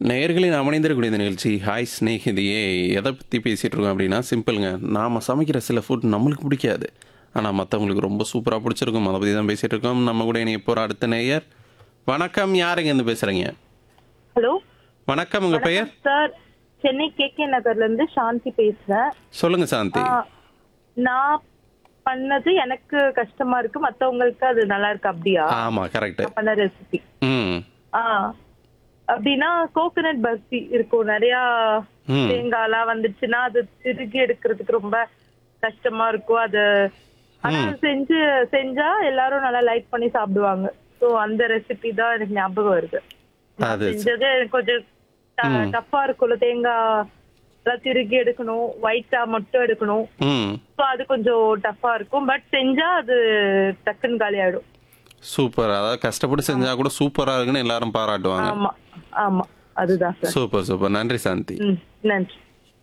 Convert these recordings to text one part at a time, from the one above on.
நேயர்களின் அமைந்திருக்கூடிய இந்த நிகழ்ச்சி ஹாய் ஸ்நேகிதியே எதை பற்றி பேசிகிட்டு இருக்கோம் அப்படின்னா சிம்பிளுங்க நாம் சமைக்கிற சில ஃபுட் நம்மளுக்கு பிடிக்காது ஆனால் மற்றவங்களுக்கு ரொம்ப சூப்பராக பிடிச்சிருக்கும் அதை பற்றி தான் பேசிகிட்டு இருக்கோம் நம்ம கூட இனி போகிற அடுத்த நேயர் வணக்கம் யாருங்க இருந்து பேசுகிறீங்க ஹலோ வணக்கம் உங்கள் பெயர் சார் சென்னை கே கே நகர்ல இருந்து சாந்தி பேசுறேன் சொல்லுங்கள் சாந்தி ஆ, நான் பண்ணது எனக்கு கஷ்டமா இருக்கு மத்தவங்களுக்கு அது நல்லா இருக்கு அப்படியா ஆமாம் கரெக்டு நான் பண்ண ரெசிபி ம் ஆ அப்படின்னா கோகனட் பர்ஃபி இருக்கும் நிறைய ம். தேங்காய்லாம் வந்துச்சுன்னா அது திருகி எடுக்கிறதுக்கு ரொம்ப கஷ்டமா இருக்கும் அது ஆனா அது செஞ்சு செஞ்சா எல்லாரும் நல்லா லைக் பண்ணி சாப்பிடுவாங்க சோ அந்த ரெசிபி தான் எனக்கு ஞாபகம் வருது நான் அது செஞ்சது எனக்கு கொஞ்சம் டஃப்பா இருக்கும்ல தேங்காய் எல்லாம் திருகி எடுக்கணும் ஒயிட்டா மட்டும் எடுக்கணும் ம் ஸோ அது கொஞ்சம் டஃப்பா இருக்கும் பட் செஞ்சா அது டக்குன்னு காலி ஆயிடும் சூப்பர் அதாவது கஷ்டப்பட்டு செஞ்சால் கூட சூப்பராக இருக்குன்னு எல்லாரும் பாராட்டுவாங்க ஆமா ஆமா அதுதான் சார் சூப்பர் சூப்பர் நன்றி சாந்தி ம் நன்றி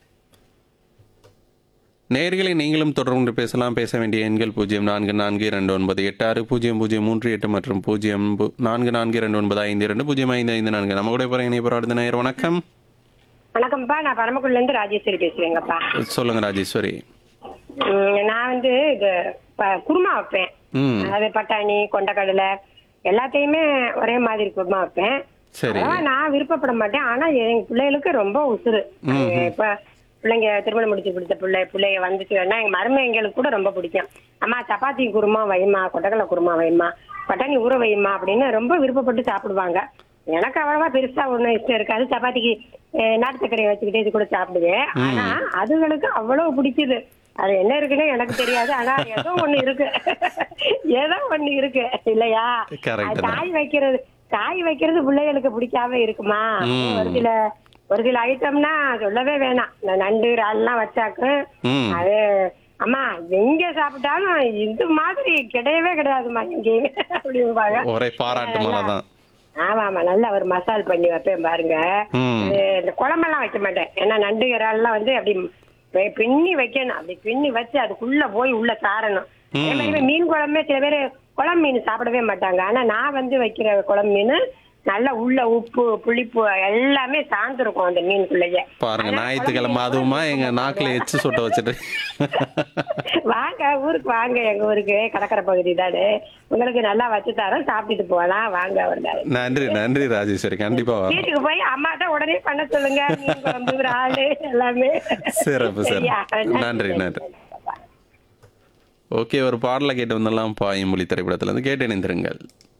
நேயர்களை நீங்களும் தொடர்ந்து பேசலாம் பேச வேண்டிய எண்கள் பூஜ்ஜியம் நான்கு நான்கு இரண்டு ஒன்பது எட்டு ஆறு பூஜ்ஜியம் பூஜ்ஜியம் மூன்று எட்டு மற்றும் பூஜ்ஜியம் பு- நான்கு நான்கு இரண்டு ஒன்பது ஐந்து இரண்டு பூஜ்ஜியம் ஐந்து ஐந்து நான்கு நம்ம கூட போகிற இணைப்பு அடுத்த நேயர் வணக்கம் வணக்கம்ப்பா நான் பரமக்குடில இருந்து ராஜேஸ்வரி பேசுறேங்கப்பா சொல்லுங்க ராஜேஸ்வரி உம், நான் வந்து இது ப- குருமா வைப்பேன் ம் அதாவது பட்டாணி கொண்டக்கடலை எல்லாத்தையுமே ஒரே மாதிரி குருமா வைப்பேன் சரி அதெல்லாம் நான் விருப்பப்பட மாட்டேன் ஆனா எங்க பிள்ளைகளுக்கு ரொம்ப உசுறு இப்ப பிள்ளைங்க திருமணம் முடிச்சு கொடுத்த பிள்ளை பிள்ளைங்க வந்துச்சுன்னா எங்க மருமைங்களுக்கு கூட ரொம்ப பிடிக்கும் அம்மா சப்பாத்தி குருமா வைமா கொண்டக்கடலை குருமா வைமா பட்டாணி ஊற வைமா அப்படின்னு ரொம்ப விருப்பப்பட்டு சாப்பிடுவாங்க எனக்கு அவ்வளவா பெருசா ஒண்ணும் இஷ்டம் இருக்காது சப்பாத்திக்கு அஹ், நாட்டு சர்க்கரையை வச்சுக்கிட்டு இது கூட சாப்பிடுவேன் ஆனா அதுகளுக்கு அவ்வளவு பிடிக்குது அது என்ன இருக்குன்னு எனக்கு தெரியாது ஆனா ஏதோ ஒண்ணு இருக்கு ஏதோ ஒண்ணு இருக்கு இல்லையா Correct அது தான். காய் வைக்கிறது காய் வைக்கிறது பிள்ளைகளுக்கு பிடிக்காம இருக்குமா ம். ஒரு சில ஒரு சில ஐட்டம்னா சொல்லவே வேணாம் இந்த நண்டு இறால்லாம் வச்சாக்கு ம் அது அம்மா எங்க சாப்பிட்டாலும் இது மாதிரி கிடையவே கிடையாதும்மா எங்கேயுமே அப்படிம்பாங்க ஒரே பாராட்டு மலை தான் ஆமா ஆமா நல்லா ஒரு மசால் பண்ணி வைப்பேன் பாருங்க ம் இது இந்த குழம்பெல்லாம் வைக்க மாட்டேன் ஏன்னா நண்டு இறால்லாம் வந்து அப்படி வெ- பின்னி வைக்கணும் அப்படி பின்னி வச்சு அதுக்குள்ள போய் உள்ள சாரணும் அதே மாதிரி மீன் குழம்பே சில பேர் குழம்பு மீன் சாப்பிடவே மாட்டாங்க ஆனா நான் வந்து வைக்கிற குழம்பு மீன் நல்லா உள்ள உப்பு புளிப்பு எல்லாமே சார்ந்திருக்கும் அந்த மீனுக்குள்ளேயே பாருங்க ஞாயிற்றுக்கிழமை அதுவுமா எங்க நாக்குல எச்சு சொட்ட வச்சுட்டு வாங்க ஊருக்கு வாங்க எங்க ஊருக்கு கடற்கரை பகுதி தானே உங்களுக்கு நல்லா வச்சு தரோம் சாப்பிட்டுட்டு போகலாம் வாங்க ஒரு நாள் நன்றி நன்றி ராஜேஸ்வரி கண்டிப்பா வரோம் வீட்டுக்கு போய் அம்மாட்ட உடனே பண்ண சொல்லுங்க மீன் குழம்பு இறாலு எல்லாமே சிறப்பு சார் சரியா? நன்றி நன்றி ஓகே ஒரு பாடலை கேட்டு வந்தெல்லாம் பாயும் மொழி திரைப்படத்துல இருந்து கேட்டு இணைந்திருங்கள்